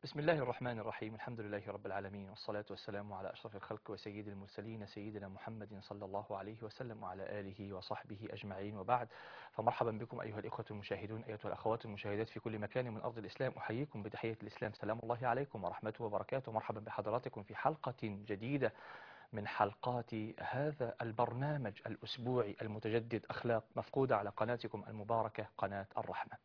بسم الله الرحمن الرحيم الحمد لله رب العالمين والصلاة والسلام على أشرف الخلق وسيد المرسلين سيدنا محمد صلى الله عليه وسلم وعلى آله وصحبه أجمعين وبعد فمرحبا بكم أيها الإخوة المشاهدون أيها الأخوات المشاهدات في كل مكان من أرض الإسلام أحييكم بتحية الإسلام سلام الله عليكم ورحمته وبركاته مرحبا بحضراتكم في حلقة جديدة من حلقات هذا البرنامج الأسبوعي المتجدد أخلاق مفقودة على قناتكم المباركة قناة الرحمة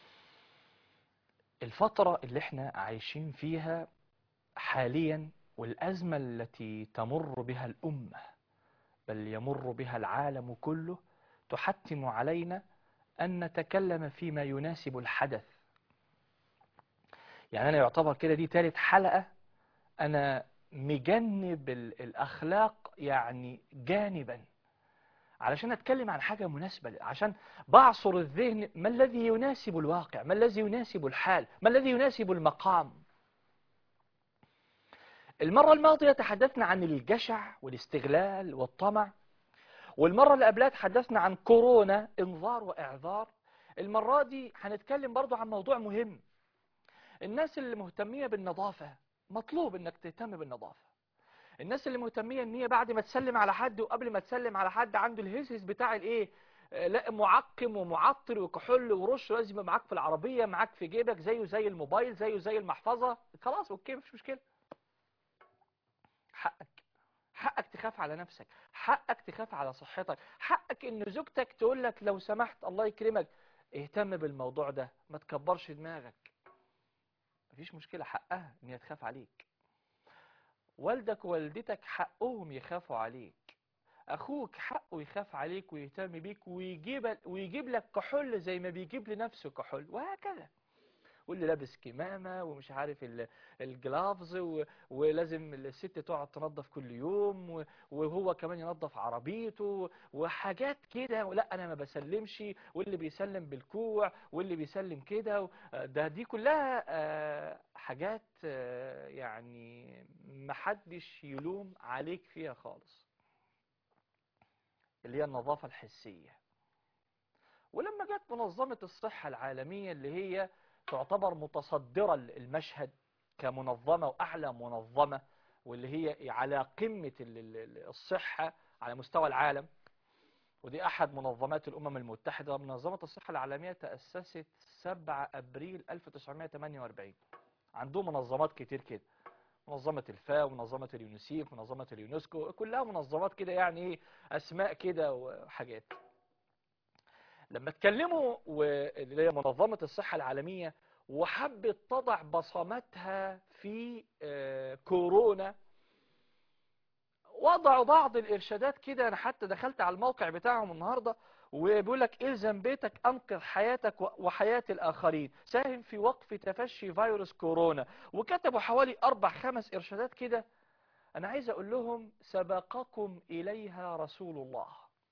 الفترة اللي احنا عايشين فيها حاليا والأزمة التي تمر بها الأمة بل يمر بها العالم كله تحتم علينا أن نتكلم فيما يناسب الحدث يعني أنا يعتبر كده دي ثالث حلقة أنا مجنب الأخلاق يعني جانبا علشان أتكلم عن حاجة مناسبة عشان بعصر الذهن ما الذي يناسب الواقع ما الذي يناسب الحال ما الذي يناسب المقام المرة الماضية تحدثنا عن الجشع والاستغلال والطمع والمرة اللي قبلها تحدثنا عن كورونا انذار واعذار المرة دي هنتكلم برضو عن موضوع مهم الناس اللي مهتمية بالنظافة مطلوب انك تهتم بالنظافة الناس اللي مهتمية ان هي بعد ما تسلم على حد وقبل ما تسلم على حد عنده الهسهس بتاع الايه لا معقم ومعطر وكحول ورش لازم يبقى معاك في العربية معاك في جيبك زيه زي الموبايل زيه زي المحفظة خلاص اوكي مفيش مشكلة حقك حقك تخاف على نفسك حقك تخاف على صحتك حقك ان زوجتك تقول لك لو سمحت الله يكرمك اهتم بالموضوع ده ما تكبرش دماغك مفيش مشكلة حقها ان هي تخاف عليك والدك ووالدتك حقهم يخافوا عليك اخوك حقه يخاف عليك ويهتم بيك ويجيب ويجيب لك كحول زي ما بيجيب لنفسه كحول وهكذا واللي لابس كمامة ومش عارف الجلافز ولازم الست تقعد تنظف كل يوم وهو كمان ينظف عربيته وحاجات كده لا انا ما بسلمش واللي بيسلم بالكوع واللي بيسلم كده ده دي كلها حاجات يعني محدش يلوم عليك فيها خالص اللي هي النظافة الحسية ولما جت منظمة الصحة العالمية اللي هي تعتبر متصدرة المشهد كمنظمة وأعلى منظمة واللي هي على قمة الصحة على مستوى العالم ودي أحد منظمات الأمم المتحدة منظمة الصحة العالمية تأسست 7 أبريل 1948 عندهم منظمات كتير كده منظمة الفاو منظمة اليونيسيف منظمة اليونسكو كلها منظمات كده يعني أسماء كده وحاجات لما اتكلموا اللي هي منظمة الصحة العالمية وحبت تضع بصمتها في كورونا وضعوا بعض الإرشادات كده أنا حتى دخلت على الموقع بتاعهم النهاردة وبيقول لك إلزم بيتك أنقذ حياتك وحياة الآخرين ساهم في وقف تفشي فيروس كورونا وكتبوا حوالي أربع خمس إرشادات كده أنا عايز أقول لهم سبقكم إليها رسول الله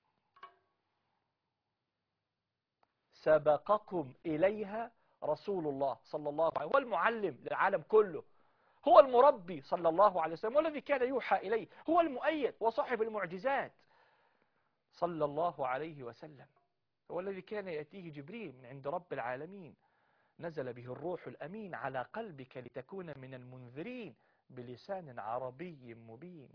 سبقكم إليها رسول الله صلى الله عليه وسلم هو المعلم للعالم كله هو المربي صلى الله عليه وسلم والذي كان يوحى إليه هو المؤيد وصاحب المعجزات صلى الله عليه وسلم هو الذي كان يأتيه جبريل من عند رب العالمين نزل به الروح الأمين على قلبك لتكون من المنذرين بلسان عربي مبين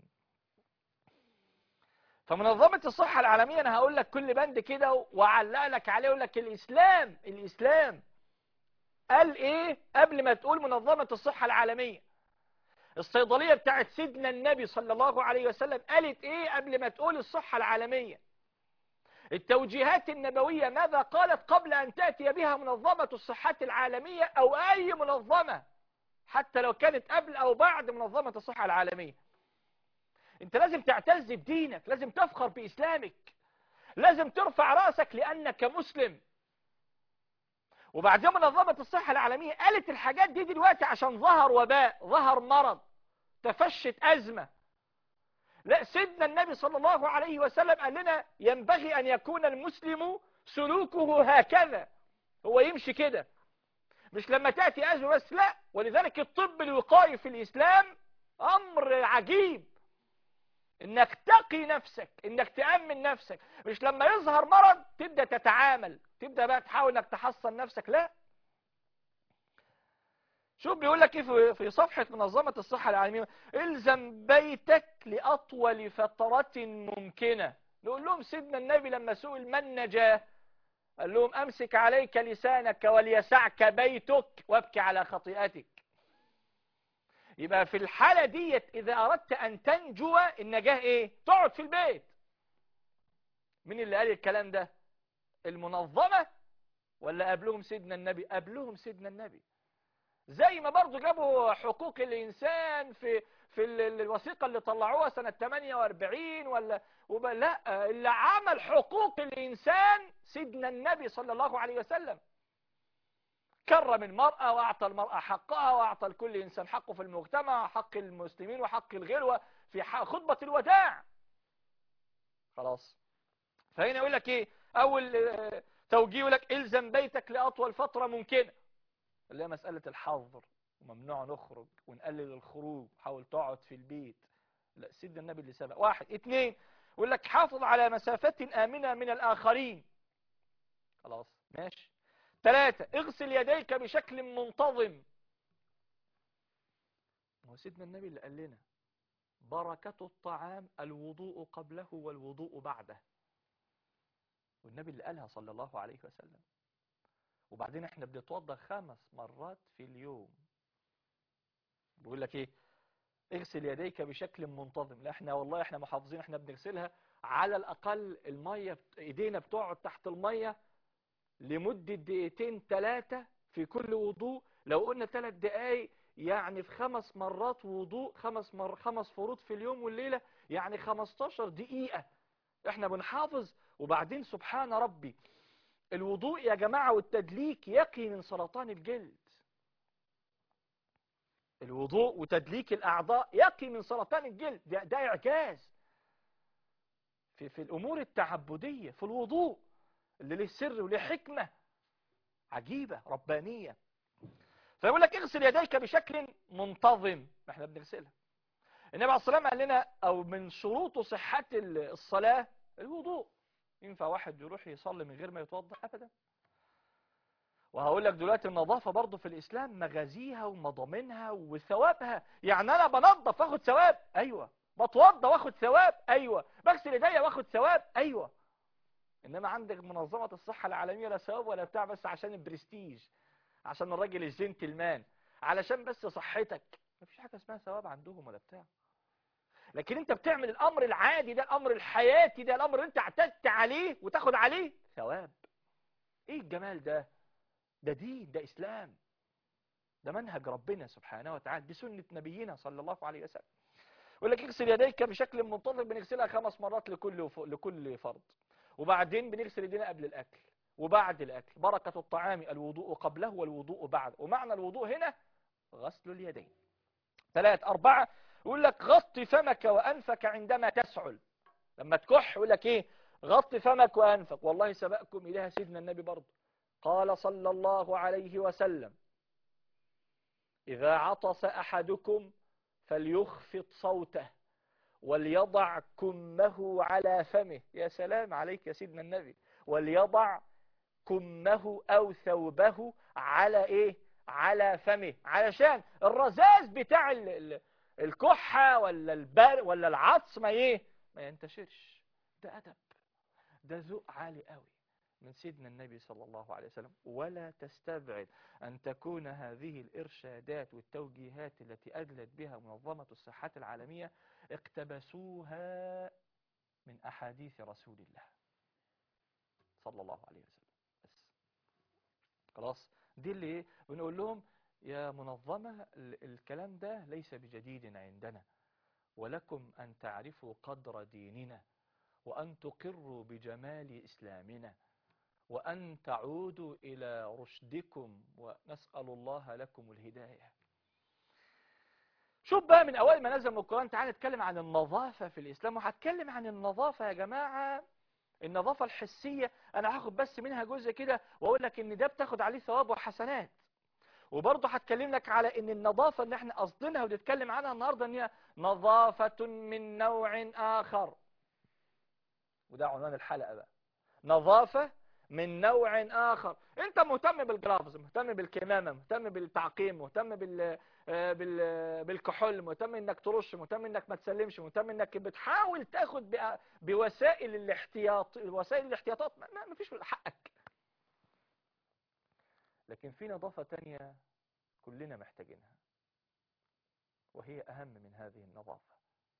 فمنظمة الصحة العالمية أنا هقول لك كل بند كده وعلق لك عليه أقول لك الإسلام الإسلام قال إيه قبل ما تقول منظمة الصحة العالمية الصيدلية بتاعت سيدنا النبي صلى الله عليه وسلم قالت إيه قبل ما تقول الصحة العالمية التوجيهات النبوية ماذا قالت قبل أن تأتي بها منظمة الصحة العالمية أو أي منظمة حتى لو كانت قبل أو بعد منظمة الصحة العالمية انت لازم تعتز بدينك لازم تفخر بإسلامك لازم ترفع رأسك لأنك مسلم وبعدين منظمة الصحة العالمية قالت الحاجات دي دلوقتي عشان ظهر وباء ظهر مرض تفشت أزمة لا سيدنا النبي صلى الله عليه وسلم قال لنا ينبغي أن يكون المسلم سلوكه هكذا هو يمشي كده مش لما تأتي أزمة بس لا ولذلك الطب الوقائي في الإسلام أمر عجيب انك تقي نفسك انك تأمن نفسك مش لما يظهر مرض تبدأ تتعامل تبدأ بقى تحاول انك تحصن نفسك لا شوف بيقول لك ايه في- في صفحة منظمة الصحة العالمية الزم بيتك لأطول فترة ممكنة نقول لهم سيدنا النبي لما سئل من نجاه قال لهم أمسك عليك لسانك وليسعك بيتك وابكي على خطيئتك يبقى في الحالة ديت إذا أردت أن تنجو النجاة إيه تقعد في البيت مين اللي قال الكلام ده المنظمة ولا قبلهم سيدنا النبي قبلهم سيدنا النبي زي ما برضو جابوا حقوق الإنسان في في ال- ال- الوثيقة اللي طلعوها سنة 48 ولا وب... لا اللي عمل حقوق الإنسان سيدنا النبي صلى الله عليه وسلم كرم المرأة وأعطى المرأة حقها وأعطى لكل إنسان حقه في المجتمع حق المسلمين وحق الغير في ح- خطبة الوداع خلاص فهنا يقول لك إيه أول آه، توجيه يقول لك إلزم بيتك لأطول فترة ممكنة اللي هي مسألة الحظر وممنوع نخرج ونقلل الخروج حاول تقعد في البيت لا سيدنا النبي اللي سبق واحد اتنين يقول لك حافظ على مسافة آمنة من الآخرين خلاص ماشي ثلاثة اغسل يديك بشكل منتظم هو سيدنا النبي اللي قال لنا بركة الطعام الوضوء قبله والوضوء بعده والنبي اللي قالها صلى الله عليه وسلم وبعدين احنا بنتوضى خمس مرات في اليوم بيقول لك ايه اغسل يديك بشكل منتظم لا احنا والله احنا محافظين احنا بنغسلها على الاقل المية بت- ايدينا بتقعد تحت المية لمدة دقيقتين ثلاثة في كل وضوء لو قلنا ثلاث دقايق يعني في خمس مرات وضوء خمس مر خمس فروض في اليوم والليلة يعني 15 دقيقة احنا بنحافظ وبعدين سبحان ربي الوضوء يا جماعة والتدليك يقي من سرطان الجلد الوضوء وتدليك الأعضاء يقي من سرطان الجلد ده, ده إعجاز في, في الأمور التعبدية في الوضوء اللي له سر وله حكمة عجيبة ربانية فيقول لك اغسل يديك بشكل منتظم ما احنا بنغسلها النبي عليه الصلاة والسلام قال لنا أو من شروط صحة الصلاة الوضوء ينفع واحد يروح يصلي من غير ما يتوضا ابدا وهقول لك دلوقتي النظافه برضه في الاسلام مغازيها ومضامنها وثوابها يعني انا بنظف واخد ثواب ايوه بتوضى واخد ثواب ايوه بغسل ايديا واخد ثواب ايوه انما عندك منظمه الصحه العالميه لا ثواب ولا بتاع بس عشان البرستيج عشان الراجل الجنتلمان علشان بس صحتك مفيش حاجه اسمها ثواب عندهم ولا بتاع لكن انت بتعمل الامر العادي ده الامر الحياتي ده الامر اللي انت اعتدت عليه وتاخد عليه ثواب ايه الجمال ده ده دين ده اسلام ده منهج ربنا سبحانه وتعالى دي سنة نبينا صلى الله عليه وسلم يقول لك اغسل يديك بشكل منتظم بنغسلها خمس مرات لكل لكل فرض وبعدين بنغسل ايدينا قبل الاكل وبعد الاكل بركة الطعام الوضوء قبله والوضوء بعد ومعنى الوضوء هنا غسل اليدين ثلاث أربعة يقول لك غطي فمك وأنفك عندما تسعل لما تكح يقول لك إيه غطي فمك وأنفك والله سبقكم إليها سيدنا النبي برضه قال صلى الله عليه وسلم إذا عطس أحدكم فليخفض صوته وليضع كمه على فمه يا سلام عليك يا سيدنا النبي وليضع كمه أو ثوبه على إيه على فمه علشان الرذاذ بتاع ال- ال- الكحة ولا البر ولا العطس ما ايه ما ينتشرش ده أدب ده ذوق عالي قوي من سيدنا النبي صلى الله عليه وسلم ولا تستبعد أن تكون هذه الإرشادات والتوجيهات التي أدلت بها منظمة الصحة العالمية اقتبسوها من أحاديث رسول الله صلى الله عليه وسلم بس خلاص دي اللي ايه بنقول لهم يا منظمة ال- الكلام ده ليس بجديد عندنا ولكم أن تعرفوا قدر ديننا وأن تقروا بجمال إسلامنا وأن تعودوا إلى رشدكم ونسأل الله لكم الهداية شوف بقى من أول ما نزل من القرآن تعالى نتكلم عن النظافة في الإسلام وهتكلم عن النظافة يا جماعة النظافة الحسية أنا هاخد بس منها جزء كده وأقول لك إن ده بتاخد عليه ثواب وحسنات وبرضه هتكلم لك على ان النظافة اللي احنا قصدناها ونتكلم عنها النهاردة ان هي نظافة من نوع اخر وده عنوان الحلقة بقى نظافة من نوع آخر انت مهتم بالجرافز مهتم بالكمامة مهتم بالتعقيم مهتم بال بال بالكحول مهتم انك ترش مهتم انك ما تسلمش مهتم انك بتحاول تاخد بأ- بوسائل الاحتياط وسائل الاحتياطات ما ما- ما فيش حقك لكن في نظافة تانية كلنا محتاجينها وهي أهم من هذه النظافة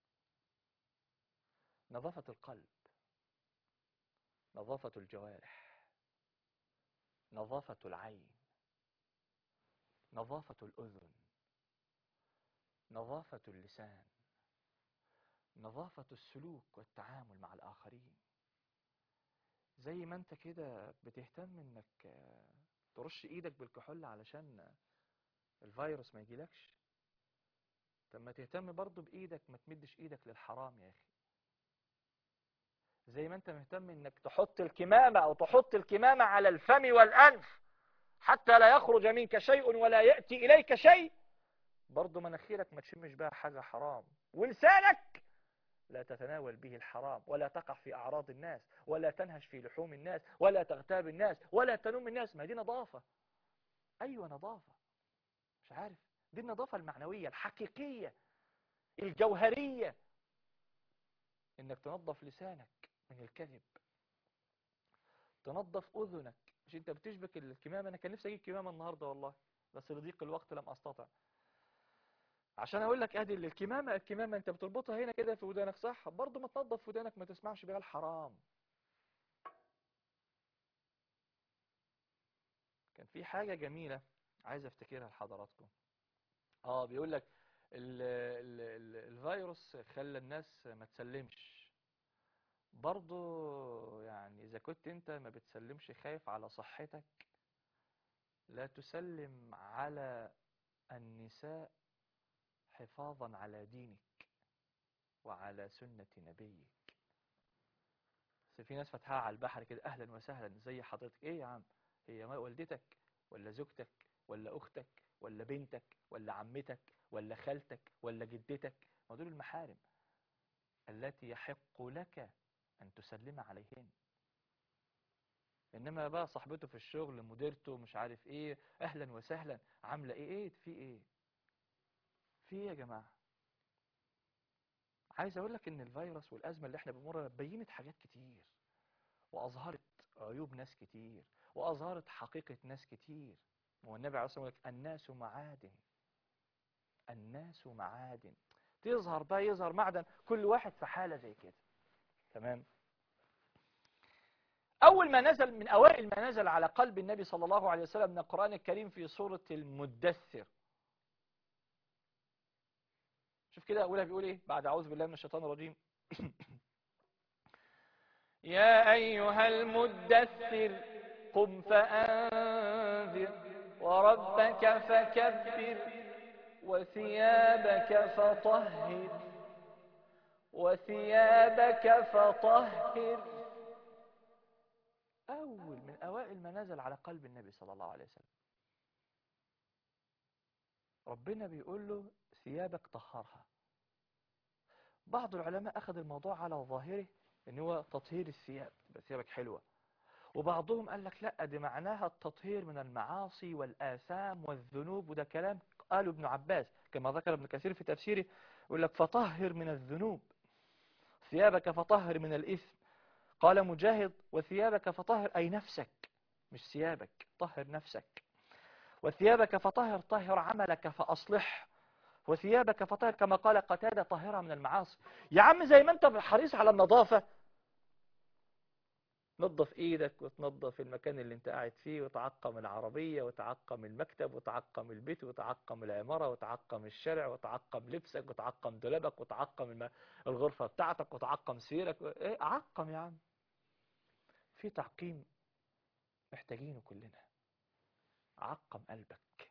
نظافة القلب نظافة الجوارح نظافة العين نظافة الأذن نظافة اللسان نظافة السلوك والتعامل مع الآخرين زي ما انت كده بتهتم انك آه، ترش ايدك بالكحول علشان الفيروس ما يجيلكش طب ما تهتم برضو بايدك ما تمدش ايدك للحرام يا اخي زي ما انت مهتم انك تحط الكمامة او تحط الكمامة على الفم والانف حتى لا يخرج منك شيء ولا يأتي اليك شيء برضو مناخيرك ما تشمش بها حاجة حرام ولسانك لا تتناول به الحرام ولا تقع في أعراض الناس ولا تنهش في لحوم الناس ولا تغتاب الناس ولا تنوم الناس ما دي نظافة أيوة نظافة مش عارف دي النظافة المعنوية الحقيقية الجوهرية إنك تنظف لسانك من الكذب تنظف أذنك مش أنت بتشبك الكمامة أنا كان نفسي أجيب كمامة النهاردة والله بس لضيق الوقت لم أستطع عشان اقول لك ادي الكمامه الكمامه انت بتربطها هنا كده في ودانك صح برضه ما تنظف ودانك ما تسمعش بيها الحرام كان في حاجه جميله عايز افتكرها لحضراتكم اه بيقول لك ال ال ال الفيروس خلى الناس ما تسلمش برضه يعني اذا كنت انت ما بتسلمش خايف على صحتك لا تسلم على النساء حفاظا على دينك وعلى سنة نبيك بس في ناس فتحها على البحر كده أهلا وسهلا زي حضرتك إيه يا عم هي ما والدتك ولا زوجتك ولا أختك ولا بنتك ولا عمتك ولا خالتك ولا جدتك ما دول المحارم التي يحق لك أن تسلم عليهن إنما بقى صاحبته في الشغل مديرته مش عارف إيه أهلا وسهلا عاملة إيه إيه في إيه في ايه يا جماعة عايز اقول لك ان الفيروس والازمة اللي احنا بنمر بينت حاجات كتير واظهرت عيوب ناس كتير واظهرت حقيقة ناس كتير والنبي عليه الصلاة والسلام الناس معادن الناس معادن تظهر بقى يظهر معدن كل واحد في حالة زي كده تمام أول ما نزل من أوائل ما نزل على قلب النبي صلى الله عليه وسلم من القرآن الكريم في سورة المدثر شوف كده أولها بيقول إيه بعد أعوذ بالله من الشيطان الرجيم يا أيها المدثر قم فأنذر وربك فكبر وثيابك فطهر وثيابك فطهر أول من أوائل ما نزل على قلب النبي صلى الله عليه وسلم ربنا بيقول له ثيابك طهرها بعض العلماء أخذ الموضوع على ظاهره ان هو تطهير الثياب تبقى ثيابك حلوة وبعضهم قال لك لا دي معناها التطهير من المعاصي والآثام والذنوب وده كلام قاله ابن عباس كما ذكر ابن كثير في تفسيره يقول لك فطهر من الذنوب ثيابك فطهر من الإثم قال مجاهد وثيابك فطهر أي نفسك مش ثيابك طهر نفسك وثيابك فطهر طهر عملك فأصلح وثيابك فطهر كما قال قتادة طهرها من المعاصي يا عم زي ما انت حريص على النظافة نظف ايدك وتنظف المكان اللي انت قاعد فيه وتعقم العربية وتعقم المكتب وتعقم البيت وتعقم العمارة وتعقم الشارع وتعقم لبسك وتعقم دولابك وتعقم الم... الغرفة بتاعتك وتعقم سيرك و... ايه عقم يا عم في تعقيم محتاجينه كلنا عقم قلبك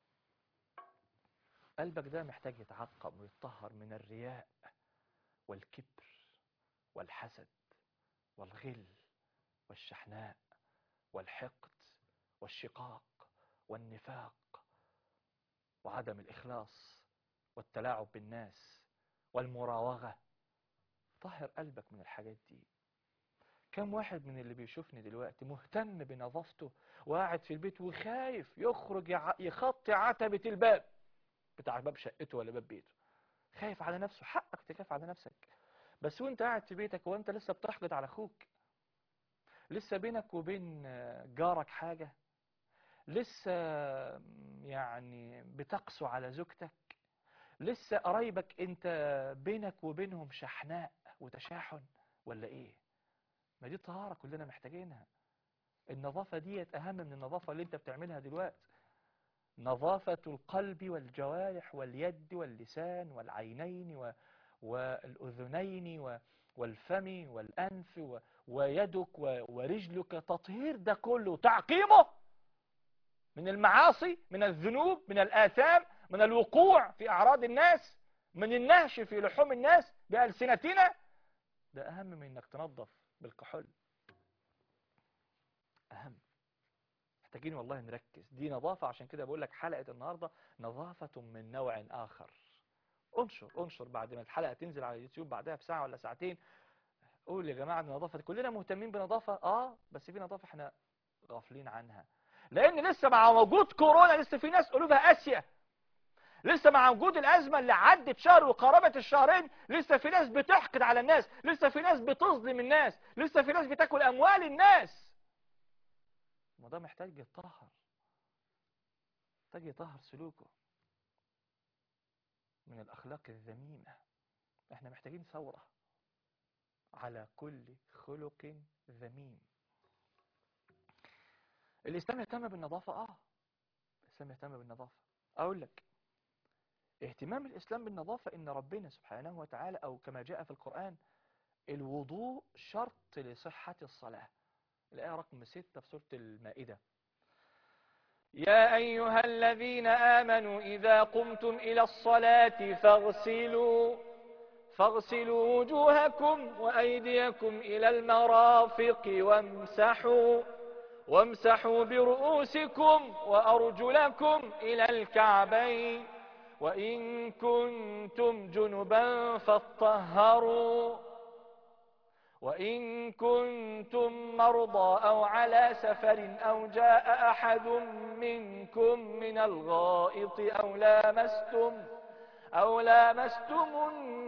قلبك ده محتاج يتعقم ويتطهر من الرياء والكبر والحسد والغل والشحناء والحقد والشقاق والنفاق وعدم الإخلاص والتلاعب بالناس والمراوغة طهر قلبك من الحاجات دي كم واحد من اللي بيشوفني دلوقتي مهتم بنظافته وقاعد في البيت وخايف يخرج يع- يخطي عتبة الباب بتاع باب شقته ولا باب بيته خايف على نفسه حقك تخاف على نفسك بس وانت قاعد في بيتك وانت لسه بتحقد على اخوك لسه بينك وبين آه، جارك حاجة لسه م، يعني بتقسو على زوجتك لسه قرايبك انت بينك وبينهم شحناء وتشاحن ولا ايه ما دي طهارة كلنا محتاجينها النظافة ديت اهم من النظافة اللي انت بتعملها دلوقتي نظافة القلب والجوارح واليد واللسان والعينين و... والأذنين و... والفم والأنف و... ويدك و... ورجلك تطهير ده كله تعقيمه من المعاصي من الذنوب من الآثام من الوقوع في أعراض الناس من النهش في لحوم الناس بألسنتنا ده أهم من إنك تنظف بالكحول أهم محتاجين والله نركز دي نظافة عشان كده بقول لك حلقة النهاردة نظافة من نوع آخر انشر انشر بعد ما الحلقة تنزل على اليوتيوب بعدها بساعة ولا ساعتين قول يا جماعة النظافة كلنا مهتمين بنظافة اه بس في نظافة احنا غافلين عنها لان لسه مع وجود كورونا لسه في ناس قلوبها قاسية لسه مع وجود الأزمة اللي عدت شهر وقرابة الشهرين لسه في ناس بتحقد على الناس لسه في ناس بتظلم الناس لسه في ناس بتاكل أموال الناس ما ده محتاج يتطهر محتاج يطهر سلوكه من الأخلاق الذميمة احنا محتاجين ثورة على كل خلق ذميم الإسلام يهتم بالنظافة آه الإسلام يهتم بالنظافة أقول لك اهتمام الإسلام بالنظافة إن ربنا سبحانه وتعالى أو كما جاء في القرآن الوضوء شرط لصحة الصلاة الآية رقم 6 في سورة المائدة يا أيها الذين آمنوا إذا قمتم إلى الصلاة فاغسلوا فاغسلوا وجوهكم وأيديكم إلى المرافق وامسحوا وامسحوا برؤوسكم وأرجلكم إلى الكعبين وإن كنتم جنبا فاطهروا وإن كنتم مرضى أو على سفر أو جاء أحد منكم من الغائط أو لامستم أو لامستم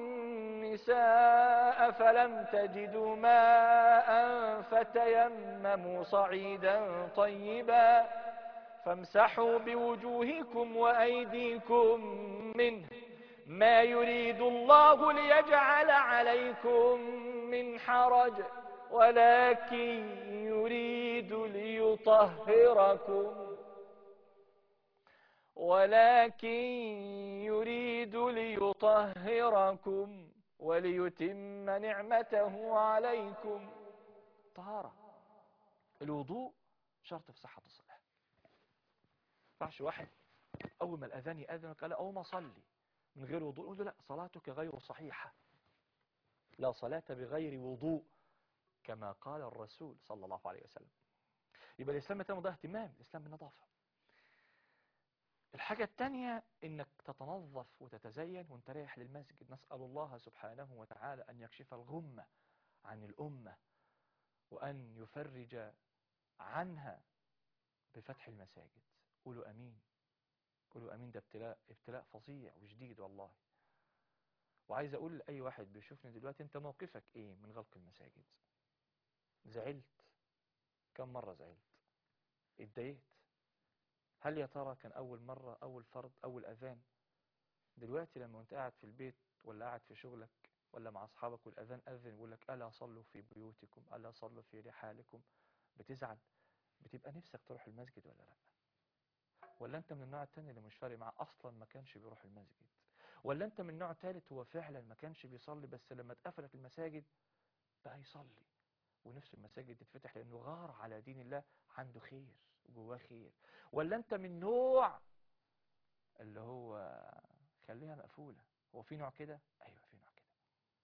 النساء فلم تجدوا ماء فتيمموا صعيدا طيبا فامسحوا بوجوهكم وأيديكم منه ما يريد الله ليجعل عليكم من حرج ولكن يريد ليطهركم ولكن يريد ليطهركم وليتم نعمته عليكم طهارة الوضوء شرط في صحة الصلاة ينفعش واحد أول ما الأذان يأذن قال أقوم أصلي من غير وضوء يقول له لا صلاتك غير صحيحة لا صلاة بغير وضوء كما قال الرسول صلى الله عليه وسلم يبقى الإسلام يتم ده اهتمام الإسلام بالنظافة الحاجة التانية انك تتنظف وتتزين وانت رايح للمسجد نسأل الله سبحانه وتعالى ان يكشف الغمة عن الأمة وأن يفرج عنها بفتح المساجد قولوا أمين قولوا أمين ده ابتلاء ابتلاء فظيع وشديد والله وعايز أقول لأي واحد بيشوفني دلوقتي أنت موقفك إيه من غلق المساجد زعلت كم مرة زعلت اتضايقت هل يا ترى كان أول مرة أول فرض أول أذان دلوقتي لما أنت قاعد في البيت ولا قاعد في شغلك ولا مع أصحابك والأذان أذن يقول لك ألا صلوا في بيوتكم ألا صلوا في رحالكم بتزعل بتبقى نفسك تروح المسجد ولا لا ولا أنت من النوع التاني اللي مش فارق معاه أصلا ما كانش بيروح المسجد ولا أنت من نوع تالت هو فعلا ما كانش بيصلي بس لما اتقفلت المساجد بقى يصلي ونفس المساجد تتفتح لأنه غار على دين الله عنده خير وجواه خير ولا أنت من نوع اللي هو خليها مقفولة هو في نوع كده أيوة في نوع كده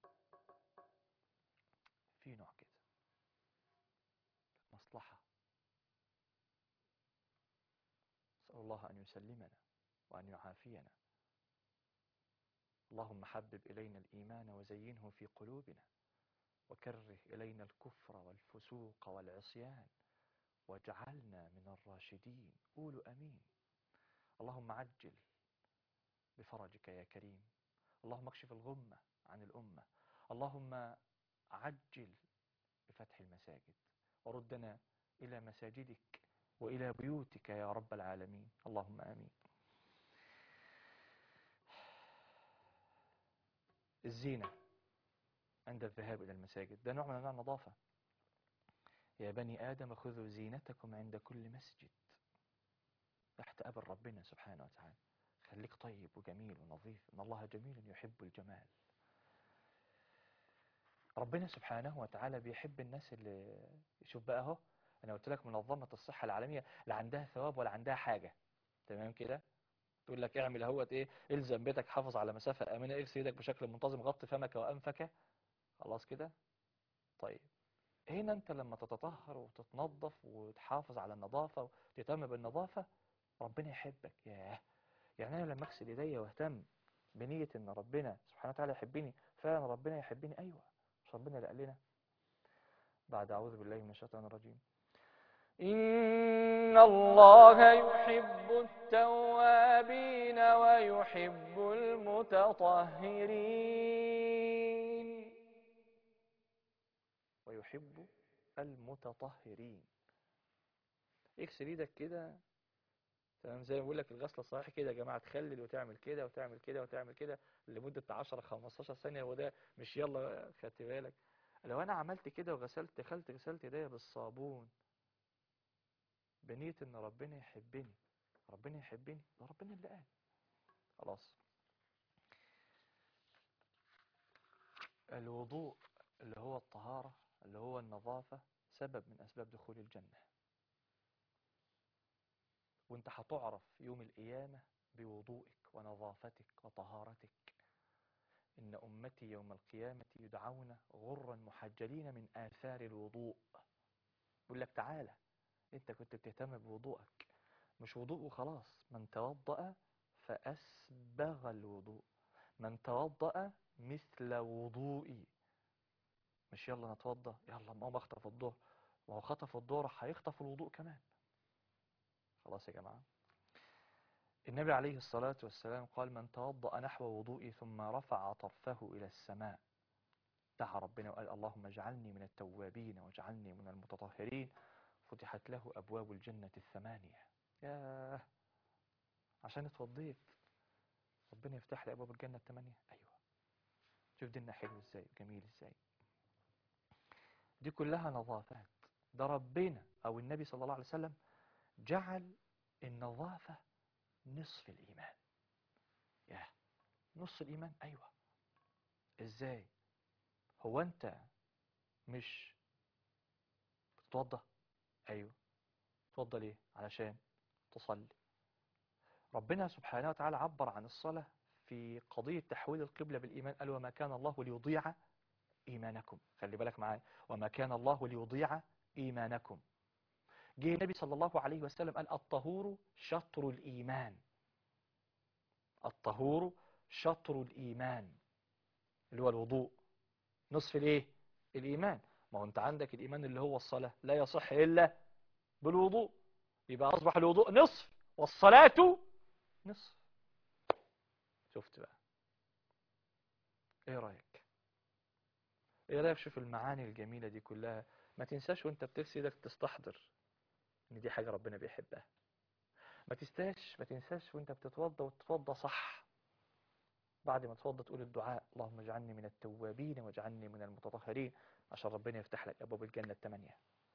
في نوع كده مصلحة نسأل الله أن يسلمنا وأن يعافينا اللهم حبب إلينا الإيمان وزينه في قلوبنا وكره إلينا الكفر والفسوق والعصيان واجعلنا من الراشدين قولوا أمين اللهم عجل بفرجك يا كريم اللهم اكشف الغمة عن الأمة اللهم عجل بفتح المساجد وردنا إلى مساجدك وإلى بيوتك يا رب العالمين اللهم آمين الزينة عند الذهاب إلى المساجد ده نوع من أنواع النظافة يا بني آدم خذوا زينتكم عند كل مسجد تحت أمر ربنا سبحانه وتعالى خليك طيب وجميل ونظيف إن الله جميل يحب الجمال ربنا سبحانه وتعالى بيحب الناس اللي شوف بقى اهو انا قلت لك منظمة الصحة العالمية لا عندها ثواب ولا عندها حاجة تمام كده تقول لك اعمل اهوت ايه الزم بيتك حافظ على مسافة امنة اغسل ايدك بشكل منتظم غطي فمك وانفك خلاص كده طيب هنا انت لما تتطهر وتتنظف وتحافظ على النظافة وتهتم بالنظافة ربنا يحبك ياه يعني انا لما اغسل ايديا واهتم بنية ان ربنا سبحانه وتعالى يحبني فعلا ربنا يحبني ايوه مش ربنا اللي قال لنا بعد اعوذ بالله من الشيطان الرجيم إن الله يحب التوابين ويحب المتطهرين ويحب المتطهرين اغسل ايدك كده تمام زي ما بقول لك الغسله الصحيح كده يا جماعه تخلل وتعمل كده وتعمل كده وتعمل كده لمده 10 15 ثانيه وده مش يلا خدت بالك لو انا عملت كده وغسلت دخلت غسلت ايديا بالصابون بنية ان ربنا يحبني ربنا يحبني ده ربنا اللي قال خلاص الوضوء اللي هو الطهارة اللي هو النظافة سبب من أسباب دخول الجنة وانت هتعرف يوم القيامة بوضوئك ونظافتك وطهارتك إن أمتي يوم القيامة يدعون غرا محجلين من آثار الوضوء يقول لك تعالى انت كنت بتهتم بوضوءك مش وضوء وخلاص من توضأ فأسبغ الوضوء من توضأ مثل وضوئي مش يلا نتوضأ يلا ما هو اخطف الظهر وهو خطف الظهر هيخطف الوضوء كمان خلاص يا جماعة النبي عليه الصلاة والسلام قال من توضأ نحو وضوئي ثم رفع طرفه إلى السماء دعا ربنا وقال اللهم اجعلني من التوابين واجعلني من المتطهرين فتحت له أبواب الجنة الثمانية ياه عشان اتوضيت ربنا يفتح لي أبواب الجنة الثمانية أيوة شوف ديننا حلو ازاي جميل ازاي دي كلها نظافات ده ربنا أو النبي صلى الله عليه وسلم جعل النظافة نصف الإيمان ياه نص الإيمان أيوة ازاي هو أنت مش بتتوضى أيوة تفضل إيه علشان تصلي ربنا سبحانه وتعالى عبر عن الصلاة في قضية تحويل القبلة بالإيمان قال وما كان الله ليضيع إيمانكم خلي بالك معايا وما كان الله ليضيع إيمانكم جه النبي صلى الله عليه وسلم قال الطهور شطر الإيمان الطهور شطر الإيمان اللي هو الوضوء نصف الإيه الإيمان ما هو أنت عندك الإيمان اللي هو الصلاة لا يصح إلا بالوضوء يبقى أصبح الوضوء نصف والصلاة نصف شفت بقى ايه رأيك ايه رأيك شوف المعاني الجميلة دي كلها ما تنساش وانت بتغسل ايدك تستحضر ان دي حاجة ربنا بيحبها ما تنساش ما تنساش وانت بتتوضى وتتوضى صح بعد ما تتوضى تقول الدعاء اللهم اجعلني من التوابين واجعلني من المتطهرين عشان ربنا يفتح لك ابواب الجنة الثمانية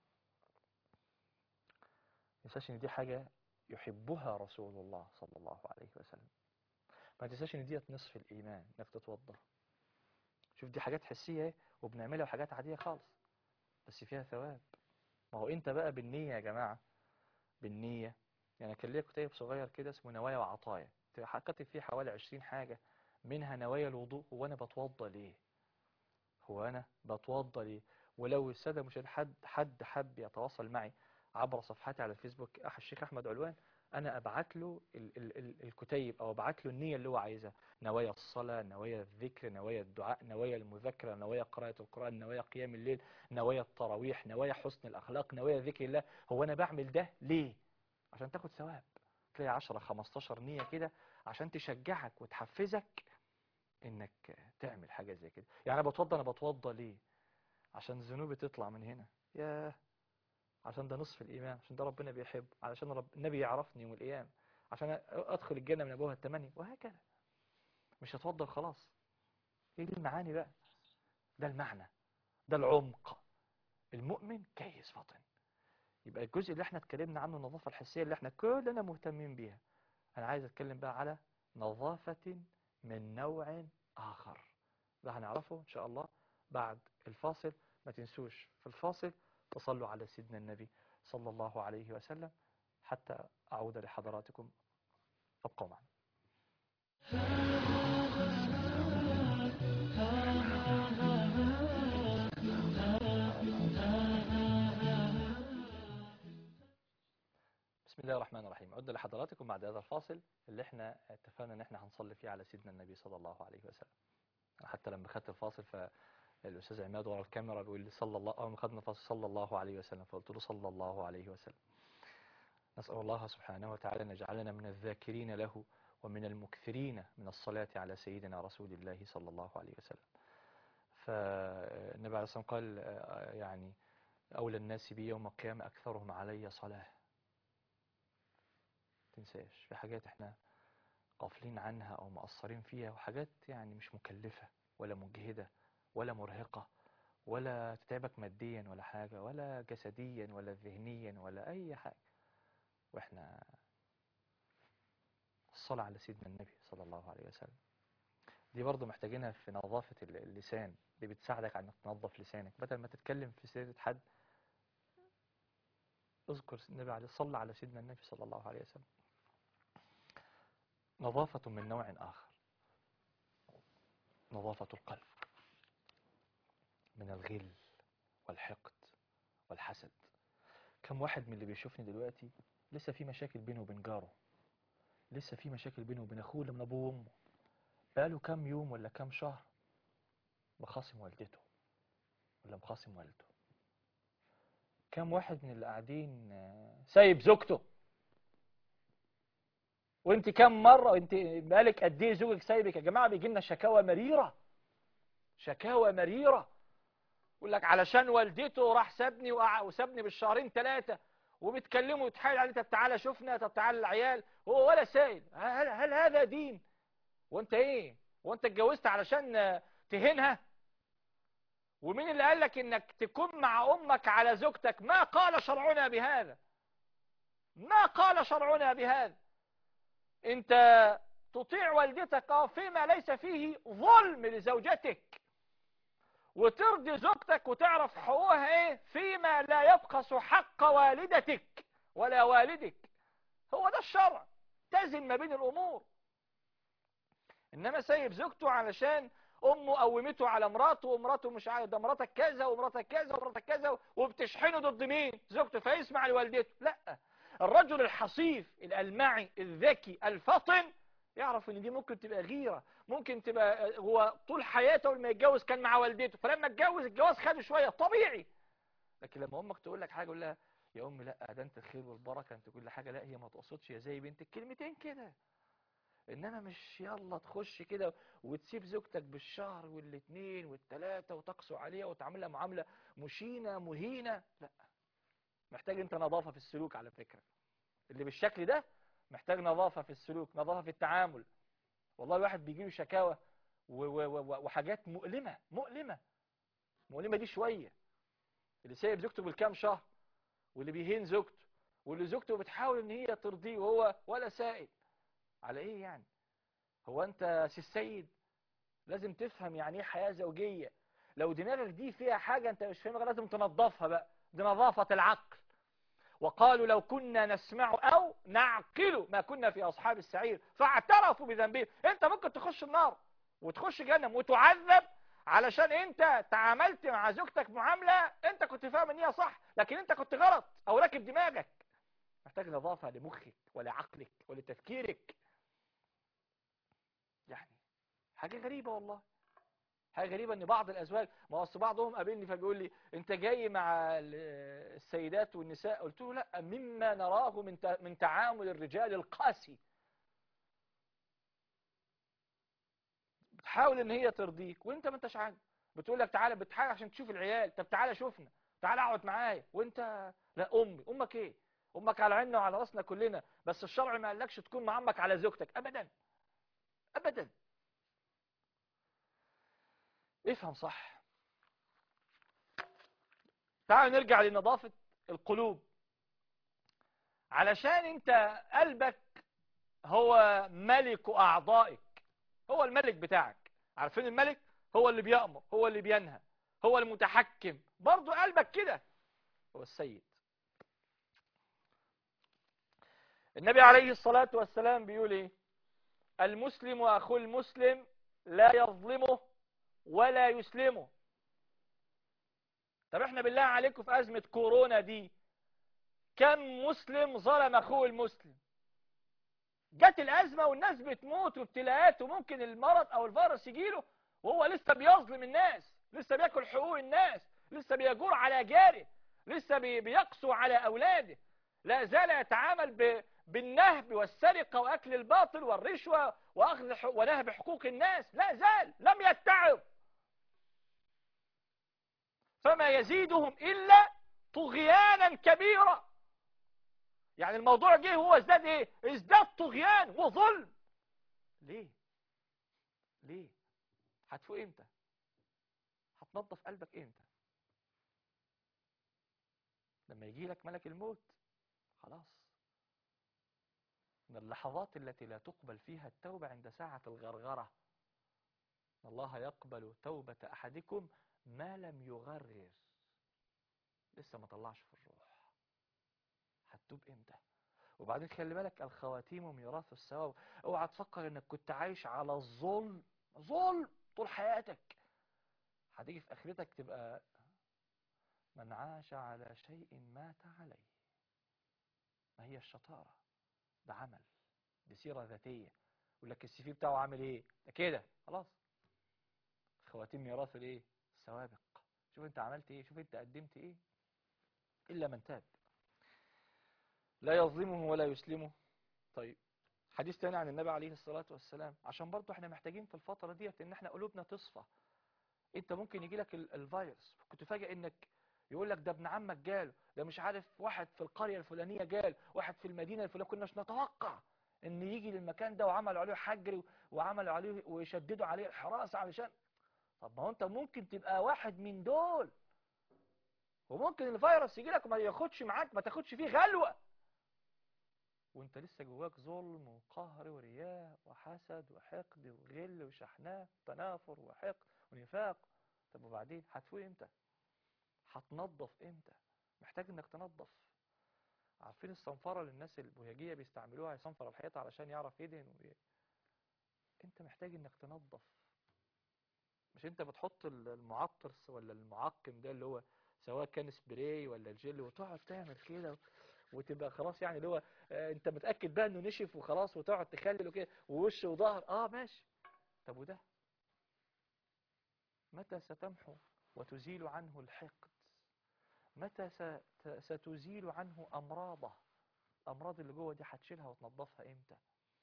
ما تنساش ان دي حاجة يحبها رسول الله صلى الله عليه وسلم ما تنساش ان ديت نصف الايمان انك تتوضى شوف دي حاجات حسية وبنعملها وحاجات عادية خالص بس فيها ثواب ما هو انت بقى بالنية يا جماعة بالنية يعني كان ليا كتاب صغير كده اسمه نوايا وعطايا كاتب فيه حوالي 20 حاجة منها نوايا الوضوء هو انا بتوضى ليه هو انا بتوضى ليه ولو السادة مش حد حد حب يتواصل معي عبر صفحتي على الفيسبوك أح الشيخ أحمد علوان انا ابعت له ال ال ال الكتيب او ابعت له النية اللي هو عايزها نوايا الصلاة نوايا الذكر نوايا الدعاء نوايا المذاكرة نوايا قراءة القرآن نوايا قيام الليل نوايا التراويح نوايا حسن الاخلاق نوايا ذكر الله هو انا بعمل ده ليه عشان تاخد ثواب تلاقي 10 15 نية كده عشان تشجعك وتحفزك انك تعمل حاجة زي كده يعني انا بتوضى انا بتوضى ليه عشان ذنوبي تطلع من هنا ياه عشان ده نصف الإيمان عشان ده ربنا بيحب علشان رب... النبي يعرفني يوم القيامة عشان أدخل الجنة من أبوها التمانية وهكذا مش هتوضى خلاص ايه دي المعاني بقى ده المعنى ده العمق المؤمن كيس فطن يبقى الجزء اللي احنا اتكلمنا عنه النظافة الحسية اللي احنا كلنا مهتمين بيها انا عايز اتكلم بقى على نظافة من نوع آخر ده هنعرفه ان شاء الله بعد الفاصل ما تنسوش في الفاصل تصلوا على سيدنا النبي صلى الله عليه وسلم حتى أعود لحضراتكم ابقوا معنا بسم الله الرحمن الرحيم عد لحضراتكم بعد هذا الفاصل اللي احنا اتفقنا ان احنا هنصلي فيه على سيدنا النبي صلى الله عليه وسلم حتى لما خدت الفاصل ف الأستاذ عماد ورا الكاميرا بيقول لي صلى الله أول ما خدنا فاصل صلى الله عليه وسلم فقلت له صلى الله عليه وسلم نسأل الله سبحانه وتعالى أن يجعلنا من الذاكرين له ومن المكثرين من الصلاة على سيدنا رسول الله صلى الله عليه وسلم فالنبي عليه الصلاة والسلام قال يعني أولى الناس بي يوم القيامة أكثرهم علي صلاة تنساش في حاجات احنا غافلين عنها أو مقصرين فيها وحاجات يعني مش مكلفة ولا مجهدة ولا مرهقة ولا تتعبك ماديا ولا حاجة ولا جسديا ولا ذهنيا ولا أي حاجة وإحنا الصلاة على سيدنا النبي صلى الله عليه وسلم دي برضو محتاجينها في نظافة اللسان دي بتساعدك على انك تنظف لسانك بدل ما تتكلم في سيرة حد اذكر النبي عليه صلى على سيدنا النبي صلى الله عليه وسلم نظافة من نوع آخر نظافة القلب من الغل والحقد والحسد كم واحد من اللي بيشوفني دلوقتي لسه في مشاكل بينه وبين جاره لسه في مشاكل بينه وبين اخوه اللي من ابوه وامه بقاله كام يوم ولا كام شهر مخاصم والدته ولا مخاصم والده كم واحد من اللي قاعدين سايب زوجته وانت كم مرة انت مالك قد ايه زوجك سايبك يا جماعة بيجي لنا شكاوى مريرة شكاوى مريرة يقول لك علشان والدته راح سابني وسابني بالشهرين ثلاثة وبتكلمه وتحايل عليه طب تعالى شوفنا طب تعالى العيال هو ولا سائل هل, هل هذا دين وانت ايه وانت اتجوزت علشان تهينها ومين اللي قال لك انك تكون مع امك على زوجتك ما قال شرعنا بهذا ما قال شرعنا بهذا انت تطيع والدتك فيما ليس فيه ظلم لزوجتك وترضي زوجتك وتعرف حقوقها ايه فيما لا يبخس حق والدتك ولا والدك هو ده الشرع تزن ما بين الامور انما سايب زوجته علشان امه قومته على مراته ومراته مش عارف ده مراتك كذا ومراتك كذا ومراتك كذا وبتشحنه ضد مين زوجته فيسمع لوالدته لا الرجل الحصيف الالمعي الذكي الفطن يعرف ان دي ممكن تبقى غيرة ممكن تبقى هو طول حياته لما يتجوز كان مع والدته فلما اتجوز الجواز خده شوية طبيعي لكن لما امك تقول لك حاجة قول لها يا ام لا ده انت الخير والبركة انت كل حاجة لا هي ما تقصدش يا زي بنتك كلمتين كده انما مش يلا تخش كده وتسيب زوجتك بالشهر والاثنين والثلاثة وتقسو عليها وتعاملها معاملة مشينة مهينة لا محتاج انت نظافة في السلوك على فكرة اللي بالشكل ده محتاج نظافة في السلوك نظافة في التعامل والله الواحد بيجيله شكاوى وحاجات مؤلمة مؤلمة مؤلمة دي شوية اللي سايب زوجته بالكام شهر واللي بيهين زوجته واللي زوجته بتحاول ان هي ترضيه وهو ولا سائل على ايه يعني هو انت سي السيد لازم تفهم يعني ايه حياة زوجية لو دماغك دي فيها حاجة انت مش فاهمها لازم تنظفها بقى دي نظافة العقل وقالوا لو كنا نسمع او نعقل ما كنا في اصحاب السعير فاعترفوا بذنبهم انت ممكن تخش النار وتخش جهنم وتعذب علشان انت تعاملت مع زوجتك معاملة انت كنت فاهم ان هي صح لكن انت كنت غلط او راكب دماغك محتاج نظافة لمخك ولعقلك ولتفكيرك يعني حاجة غريبة والله حاجة غريبة ان بعض الازواج ما اصل بعضهم قابلني فبيقول لي انت جاي مع ال- السيدات والنساء قلت له لا مما نراه من ت- من تعامل الرجال القاسي بتحاول ان هي ترضيك وانت ما انتش عاجب بتقول لك تعالى بتحاول عشان تشوف العيال طب تعالى شوفنا تعالى اقعد معايا وانت لا امي امك ايه امك على عيننا وعلى راسنا كلنا بس الشرع ما قالكش تكون مع امك على زوجتك ابدا ابدا افهم صح تعال نرجع لنظافة القلوب علشان انت قلبك هو ملك اعضائك هو الملك بتاعك عارفين الملك هو اللي بيأمر هو اللي بينهى هو المتحكم برضو قلبك كده هو السيد النبي عليه الصلاة والسلام بيقول ايه المسلم اخو المسلم لا يظلمه ولا يسلمه طب احنا بالله عليكم في ازمة كورونا دي كم مسلم ظلم اخوه المسلم جت الازمة والناس بتموت وابتلاءات وممكن المرض او الفيروس يجيله وهو لسه بيظلم الناس لسه بياكل حقوق الناس لسه بيجور على جاره لسه بي- بيقسو على اولاده لا زال يتعامل ب... بالنهب والسرقة واكل الباطل والرشوة واخذ ح... ونهب حقوق الناس لا زال لم يتعظ فما يزيدهم الا طغيانا كبيرا يعني الموضوع جه هو ازداد ايه ازداد طغيان وظلم ليه ليه هتفوق امتى هتنظف قلبك امتى لما يجي لك ملك الموت خلاص من اللحظات التي لا تقبل فيها التوبة عند ساعة الغرغرة الله يقبل توبة أحدكم ما لم يغرر لسه ما طلعش في الروح هتتوب امتى وبعدين خلي بالك الخواتيم ميراث الثواب اوعى تفكر انك كنت عايش على الظلم ظلم طول حياتك هتيجي في اخرتك تبقى من عاش على شيء مات عليه ما هي الشطارة ده عمل دي سيرة ذاتية يقول لك السي في بتاعه عامل ايه ده كده خلاص خواتيم ميراث الايه السوابق شوف انت عملت ايه شوف انت قدمت ايه الا من تاب لا يظلمه ولا يسلمه طيب حديث تاني عن النبي عليه الصلاة والسلام عشان برضو احنا محتاجين في الفترة ديت ان احنا قلوبنا تصفى انت ممكن يجي لك الفيروس كنت تفاجئ انك يقول لك ده ابن عمك جاله ده مش عارف واحد في القرية الفلانية جال واحد في المدينة الفلانية كناش نتوقع ان يجي للمكان ده وعملوا عليه حجر وعملوا عليه ويشددوا عليه الحراسة علشان طب ما هو انت ممكن تبقى واحد من دول وممكن الفيروس يجي لك وما ياخدش معاك ما تاخدش فيه غلوة وانت لسه جواك ظلم وقهر ورياء وحسد وحقد وغل وشحناء تنافر وحقد ونفاق طب وبعدين هتفوق امتى هتنظف امتى محتاج انك تنظف عارفين الصنفرة اللي الناس البوهجية بيستعملوها يصنفر الحيطة علشان يعرف يدهن وي... انت محتاج انك تنظف مش انت بتحط المعطر ولا المعقم ده اللي هو سواء كان سبراي ولا الجل وتقعد تعمل كده وتبقى خلاص يعني اللي هو اه انت متأكد بقى انه نشف وخلاص وتقعد تخلله كده ووش وظهر اه ماشي طب وده متى ستمحو وتزيل عنه الحقد متى ستزيل عنه أمراضه أمراض اللي جوه دي هتشيلها وتنظفها إمتى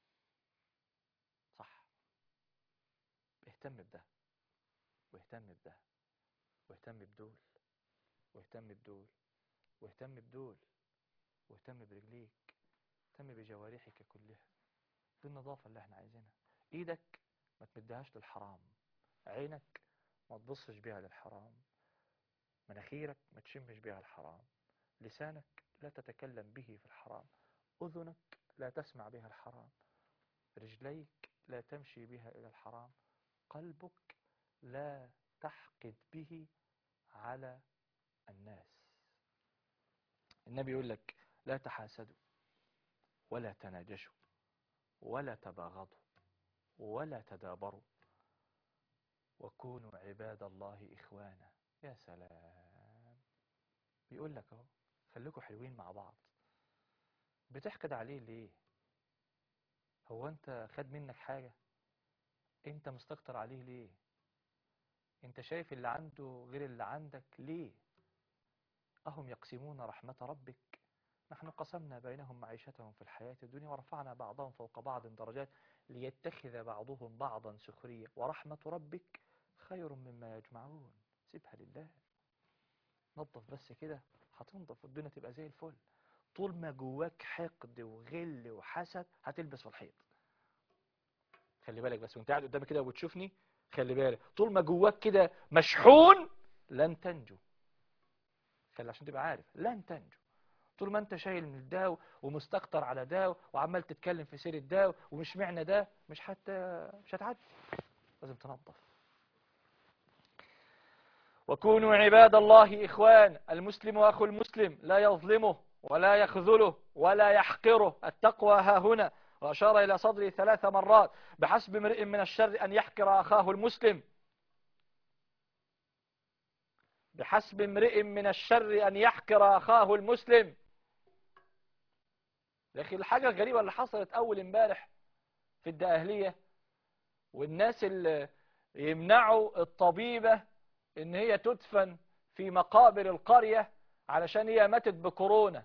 صح اهتم بده واهتم بده واهتم بدول واهتم بدول واهتم بدول واهتم برجليك اهتم بجوارحك كلها دي النظافة اللي احنا عايزينها ايدك ما تمدهاش للحرام عينك ما تبصش بيها للحرام مناخيرك ما تشمش بها الحرام لسانك لا تتكلم به في الحرام أذنك لا تسمع بها الحرام رجليك لا تمشي بها إلى الحرام قلبك لا تحقد به على الناس النبي يقول لك لا تحاسدوا ولا تناجشوا ولا تباغضوا ولا تدابروا وكونوا عباد الله إخوانا يا سلام بيقول لك اهو خليكم حلوين مع بعض بتحقد عليه ليه هو انت خد منك حاجة انت مستكتر عليه ليه انت شايف اللي عنده غير اللي عندك ليه أهم يقسمون رحمة ربك نحن قسمنا بينهم معيشتهم في الحياة الدنيا ورفعنا بعضهم فوق بعض درجات ليتخذ بعضهم بعضا سخرية ورحمة ربك خير مما يجمعون سيبها لله نظف بس كده هتنضف والدنيا تبقى زي الفل طول ما جواك حقد وغل وحسد هتلبس في الحيط خلي بالك بس وانت قاعد قدامي كده وبتشوفني خلي بالك طول ما جواك كده مشحون لن تنجو خلي عشان تبقى عارف لن تنجو طول ما انت شايل من ده ومستكتر على ده وعمال تتكلم في سير ده ومش معنى ده مش حتى مش هتعدي لازم تنظف وكونوا عباد الله إخوان المسلم أخو المسلم لا يظلمه ولا يخذله ولا يحقره التقوى ها هنا وأشار إلى صدره ثلاث مرات بحسب امرئ من الشر أن يحقر أخاه المسلم بحسب امرئ من الشر أن يحقر أخاه المسلم يا أخي الحاجة الغريبة اللي حصلت أول امبارح في الدقهلية والناس اللي يمنعوا الطبيبة إن هي تدفن في مقابر القرية علشان هي ماتت بكورونا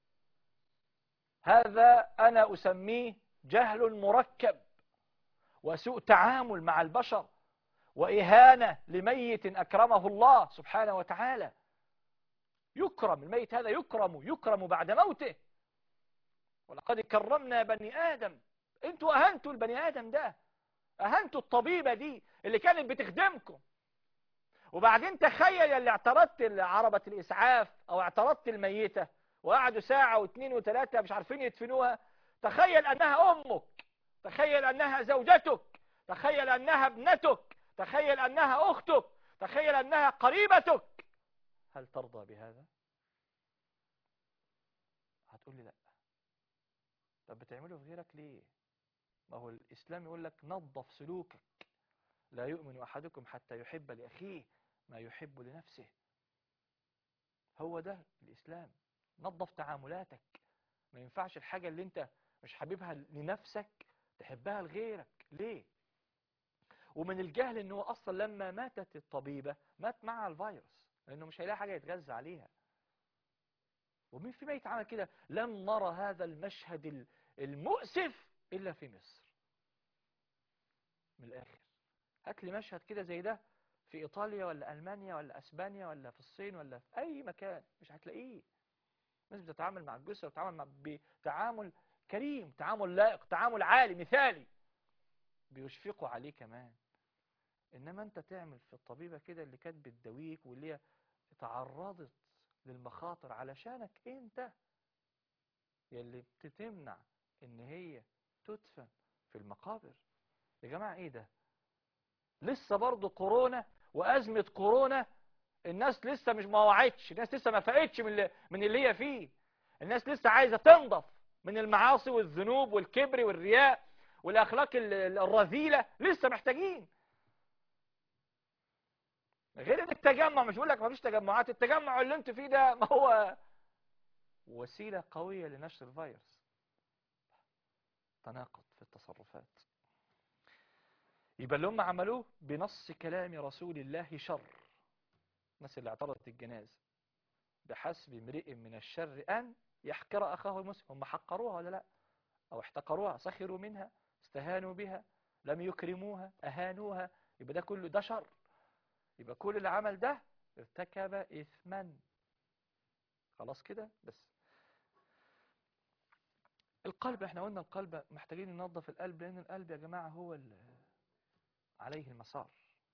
هذا أنا أسميه جهل مركب وسوء تعامل مع البشر وإهانة لميت أكرمه الله سبحانه وتعالى يكرم الميت هذا يكرم يكرم بعد موته ولقد كرمنا بني آدم انتوا أهنتوا البني آدم ده أهنتوا الطبيبة دي اللي كانت بتخدمكم وبعدين تخيل اللي اعترضت عربة الإسعاف أو اعترضت الميتة وقعدوا ساعة واثنين وثلاثة مش عارفين يدفنوها تخيل أنها أمك تخيل أنها زوجتك تخيل أنها ابنتك تخيل أنها أختك تخيل أنها قريبتك هل ترضى بهذا؟ هتقول لي لا طب بتعمله في غيرك ليه؟ ما هو الإسلام يقول لك نظف سلوكك لا يؤمن أحدكم حتى يحب لأخيه ما يحب لنفسه هو ده الإسلام نظف تعاملاتك ما ينفعش الحاجة اللي انت مش حبيبها لنفسك تحبها لغيرك ليه ومن الجهل ان هو اصلا لما ماتت الطبيبة مات معها الفيروس لانه مش هيلاقي حاجة يتغذى عليها ومين في ما يتعامل كده لم نرى هذا المشهد المؤسف الا في مصر من الاخر هات لي مشهد كده زي ده في ايطاليا ولا المانيا ولا اسبانيا ولا في الصين ولا في اي مكان مش هتلاقيه الناس بتتعامل مع الجثه وتتعامل مع بتعامل كريم تعامل لائق تعامل عالي مثالي بيشفقوا عليه كمان انما انت تعمل في الطبيبه كده اللي كانت بتداويك واللي هي تعرضت للمخاطر علشانك انت يلي بتتمنع ان هي تدفن في المقابر يا جماعه ايه ده لسه برضه كورونا وازمه كورونا الناس لسه مش ما وعدتش الناس لسه ما فاقتش من اللي, من اللي هي فيه الناس لسه عايزه تنضف من المعاصي والذنوب والكبر والرياء والاخلاق الرذيله لسه محتاجين غير التجمع مش بقول لك ما فيش تجمعات التجمع اللي انت فيه ده ما هو وسيله قويه لنشر الفيروس تناقض في التصرفات يبقى اللي هم عملوه بنص كلام رسول الله شر الناس اللي اعترضت الجنازة بحسب امرئ من الشر أن يحقر أخاه المسلم هم حقروها ولا لا أو احتقروها سخروا منها استهانوا بها لم يكرموها أهانوها يبقى ده كله ده شر يبقى كل اللي عمل ده ارتكب إثما خلاص كده بس القلب احنا قلنا القلب محتاجين ننظف القلب لأن القلب يا جماعة هو اللي عليه المسار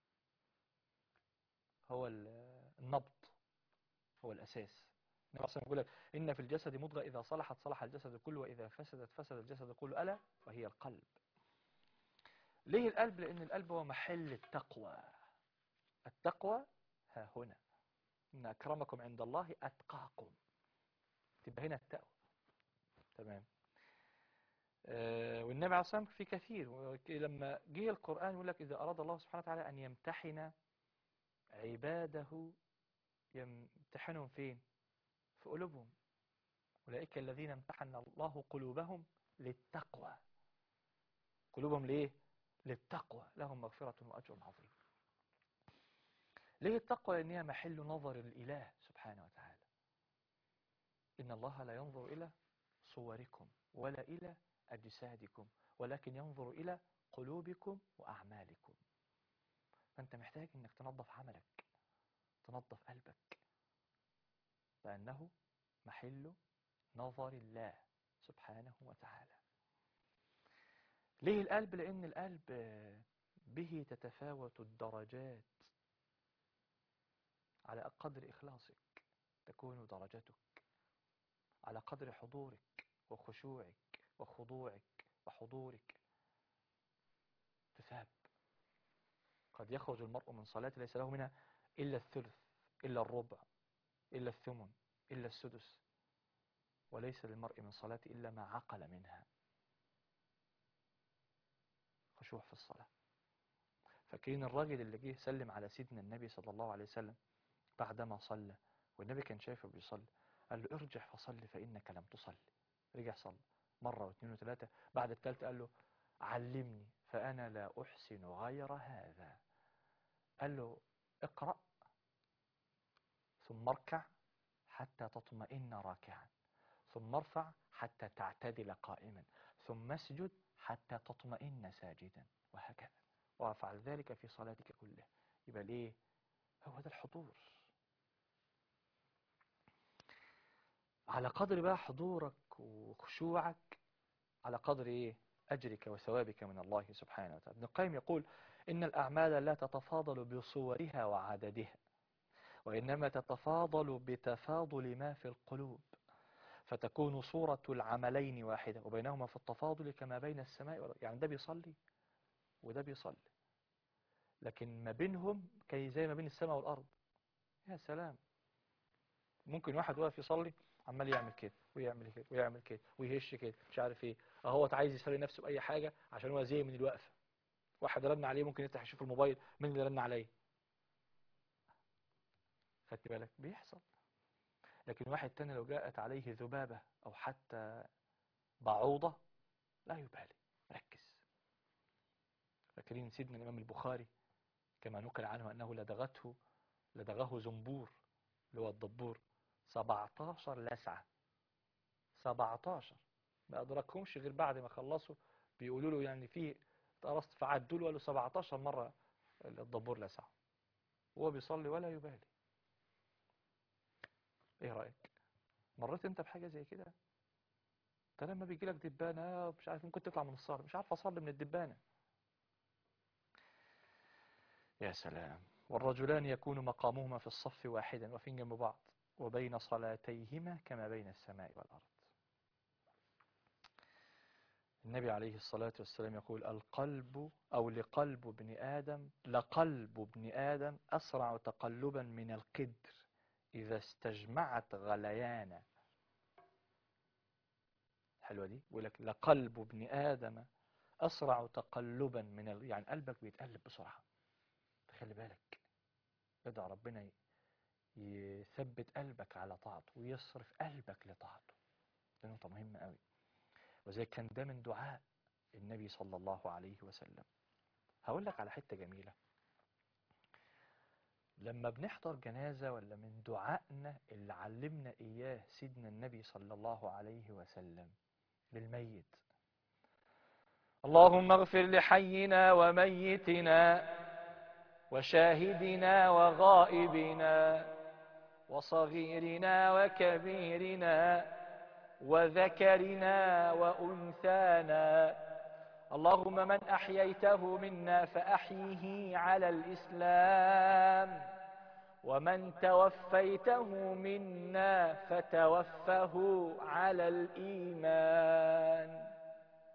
هو النبض هو الأساس النبي صلى يقول لك إن في الجسد مضغة إذا صلحت صلح الجسد كله وإذا فسدت فسد الجسد كله ألا وهي القلب ليه القلب لأن القلب هو محل التقوى التقوى ها هنا إن أكرمكم عند الله أتقاكم تبقى هنا التقوى تمام آه والنبي عليه الصلاة والسلام في كثير لما جه القرآن يقول لك إذا أراد الله سبحانه وتعالى أن يمتحن عباده يمتحنهم فين في قلوبهم أولئك الذين امتحن الله قلوبهم للتقوى قلوبهم ليه؟ للتقوى لهم مغفرة وأجر عظيم ليه التقوى لأنها محل نظر الإله سبحانه وتعالى إن الله لا ينظر إلى صوركم ولا إلى أجسادكم ولكن ينظر إلى قلوبكم وأعمالكم فأنت محتاج أنك تنظف عملك تنظف قلبك لأنه محل نظر الله سبحانه وتعالى ليه القلب لأن القلب به تتفاوت الدرجات على قدر إخلاصك تكون درجتك على قدر حضورك وخشوعك وخضوعك وحضورك تثاب قد يخرج المرء من صلاة ليس له منها إلا الثلث إلا الربع إلا الثمن إلا السدس وليس للمرء من صلاة إلا ما عقل منها خشوع في الصلاة فاكرين الراجل اللي جه سلم على سيدنا النبي صلى الله عليه وسلم بعدما صلى والنبي كان شايفه بيصلي قال له ارجع فصلي فإنك لم تصلي رجع صلى مرة واثنين وثلاثة بعد الثالثة قال له علمني فأنا لا أحسن غير هذا قال له اقرأ ثم اركع حتى تطمئن راكعا ثم ارفع حتى تعتدل قائما ثم اسجد حتى تطمئن ساجدا وهكذا وافعل ذلك في صلاتك كلها يبقى ليه هو ده الحضور على قدر بقى حضورك وخشوعك على قدر ايه أجرك وثوابك من الله سبحانه وتعالى ابن القيم يقول إن الأعمال لا تتفاضل بصورها وعددها وإنما تتفاضل بتفاضل ما في القلوب فتكون صورة العملين واحدة وبينهما في التفاضل كما بين السماء والأرض يعني ده بيصلي وده بيصلي لكن ما بينهم كي زي ما بين السماء والأرض يا سلام ممكن واحد واقف يصلي عمال يعمل كده ويعمل كده ويعمل كده ويهش كده مش عارف ايه اهو عايز يسلي نفسه بأي حاجة عشان هو زي من الوقفة واحد رن عليه ممكن يفتح يشوف الموبايل مين اللي رن عليه خدت بالك بيحصل لكن واحد تاني لو جاءت عليه ذبابة أو حتى بعوضة لا يبالي ركز فاكرين سيدنا الإمام البخاري كما نقل عنه أنه لدغته لدغه زنبور اللي هو الضبور 17 لسعة 17 ما أدركهمش غير بعد ما خلصوا بيقولوا له يعني في اتقرصت فعدوا له قالوا 17 مرة الضبور لسعه وهو بيصلي ولا يبالي ايه رأيك مريت انت بحاجة زي كده انت لما بيجي لك دبانة مش عارف ممكن تطلع من الصلاة مش عارف اصلي من الدبانة يا سلام والرجلان يكون مقامهما في الصف واحدا وفين جنب بعض وبين صلاتيهما كما بين السماء والأرض النبي عليه الصلاة والسلام يقول القلب أو لقلب ابن آدم لقلب ابن آدم أسرع تقلبا من القدر إذا استجمعت غليانا حلوة دي يقول لك لقلب ابن آدم أسرع تقلبا من ال... يعني قلبك بيتقلب بسرعة خلي بالك ادعى ربنا يثبت قلبك على طاعته ويصرف قلبك لطاعته ده نقطة مهمة قوي وزي كان ده من دعاء النبي صلى الله عليه وسلم هقول لك على حتة جميلة لما بنحضر جنازة ولا من دعائنا اللي علمنا إياه سيدنا النبي صلى الله عليه وسلم للميت اللهم اغفر لحينا وميتنا وشاهدنا وغائبنا وصغيرنا وكبيرنا وذكرنا وأنثانا اللهم من أحييته منا فأحيه على الإسلام ومن توفيته منا فتوفه على الإيمان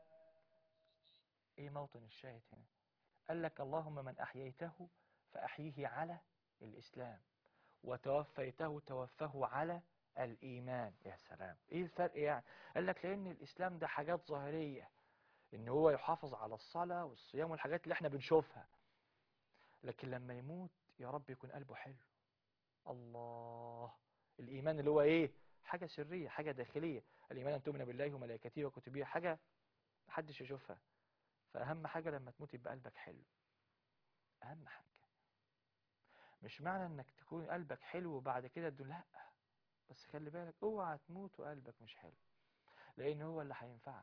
ايه موطن الشاهد هنا قال لك اللهم من أحييته فأحيه على الإسلام وتوفيته توفه على الإيمان يا سلام ايه الفرق يعني قال لك لأن الإسلام ده حاجات ظاهرية ان هو يحافظ على الصلاة والصيام والحاجات اللي احنا بنشوفها لكن لما يموت يا رب يكون قلبه حلو الله الإيمان اللي هو ايه حاجة سرية حاجة داخلية الإيمان أن تؤمن بالله وملائكته وكتبه حاجة محدش يشوفها فأهم حاجة لما تموت يبقى قلبك حلو أهم حاجة مش معنى انك تكون قلبك حلو وبعد كده تقول لا بس خلي بالك اوعى تموت وقلبك مش حلو لان هو اللي هينفعك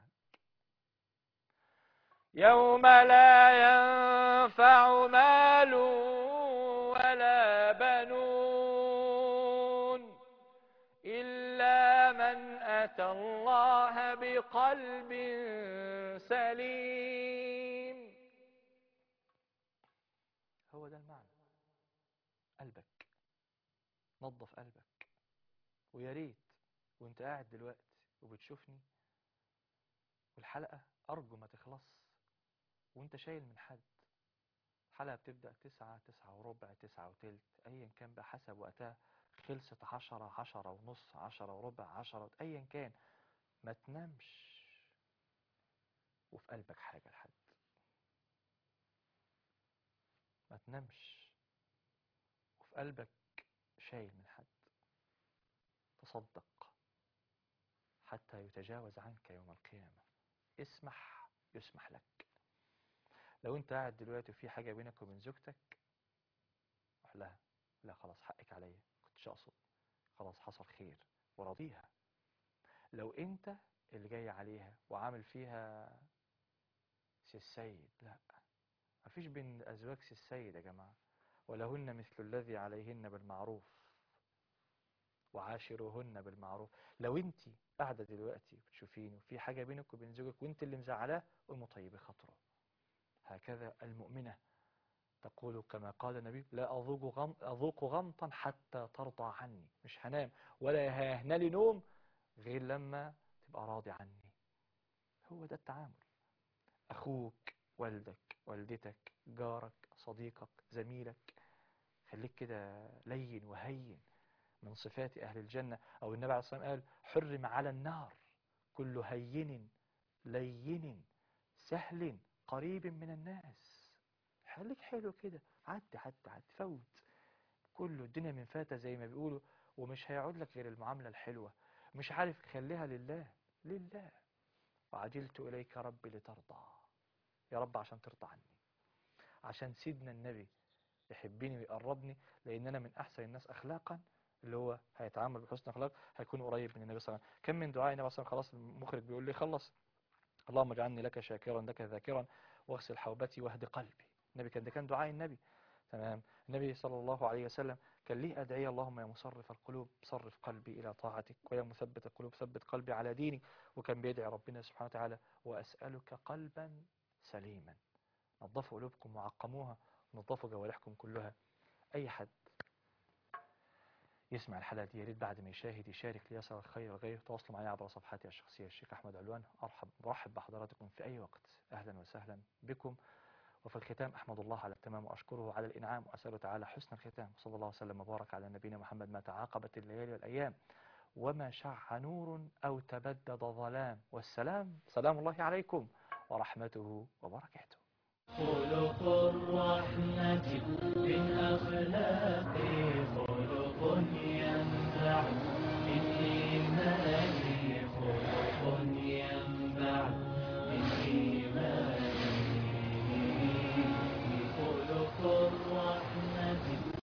يوم لا ينفع مال ولا بنون إلا من أتى الله بقلب سليم هو ده المعنى قلبك نظف قلبك ويا ريت وانت قاعد دلوقتي وبتشوفني والحلقة أرجو ما تخلص وانت شايل من حد الحلقة بتبدأ تسعة تسعة وربع تسعة وتلت أيا كان بقى حسب وقتها خلصت عشرة عشرة ونص عشرة وربع عشرة أيا كان ما تنامش وفي قلبك حاجة لحد ما تنامش وفي قلبك شايل من حد تصدق حتى يتجاوز عنك يوم القيامة اسمح يسمح لك لو انت قاعد دلوقتي وفي حاجة بينك وبين زوجتك روح لها لا خلاص حقك عليا كنتش اقصد خلاص حصل خير وراضيها لو انت اللي جاي عليها وعامل فيها سي السيد لا مفيش بين ازواج سي السيد يا جماعة ولهن مثل الذي عليهن بالمعروف وعاشروهن بالمعروف لو انت قاعدة دلوقتي بتشوفيني وفي حاجة بينك وبين زوجك وانت اللي مزعلاه قومي طيبي خاطره هكذا المؤمنة تقول كما قال النبي لا أذوق, غم أذوق غمطا حتى ترضى عني مش هنام ولا يههن لي نوم غير لما تبقى راضي عني هو ده التعامل أخوك والدك والدتك جارك صديقك زميلك خليك كده لين وهين من صفات أهل الجنة أو النبي عليه الصلاة والسلام قال حرم على النار كل هين لين سهل قريب من الناس خليك حلو كده عدي عدي عدي فوت كله الدنيا من فاتة زي ما بيقولوا ومش هيعود لك غير المعاملة الحلوة مش عارف خليها لله لله وعجلت إليك ربي لترضى يا رب عشان ترضى عني عشان سيدنا النبي يحبني ويقربني لأن أنا من أحسن الناس أخلاقا اللي هو هيتعامل بحسن أخلاق هيكون قريب من النبي صلى الله عليه وسلم كم من دعاء النبي صلى الله عليه وسلم خلاص المخرج بيقول لي خلص اللهم اجعلني لك شاكرا لك ذاكرا واغسل حوبتي واهد قلبي النبي كان ده كان دعاء النبي تمام النبي صلى الله عليه وسلم كان ليه أدعية اللهم يا مصرف القلوب صرف قلبي إلى طاعتك ويا مثبت القلوب ثبت قلبي على دينك وكان بيدعي ربنا سبحانه وتعالى وأسألك قلبا سليما نظفوا قلوبكم وعقموها ونظفوا جوارحكم كلها أي حد يسمع الحلقة دي يا ريت بعد ما يشاهد يشارك ليصل الخير وغيره تواصلوا معي عبر صفحاتي الشخصية الشيخ أحمد علوان أرحب مرحب بحضراتكم في أي وقت أهلا وسهلا بكم وفي الختام أحمد الله على التمام وأشكره على الإنعام وأسأله تعالى حسن الختام صلى الله وسلم وبارك على نبينا محمد ما تعاقبت الليالي والأيام وما شع نور أو تبدد ظلام والسلام سلام الله عليكم ورحمته وبركاته خلق الرحمة من أخلاقه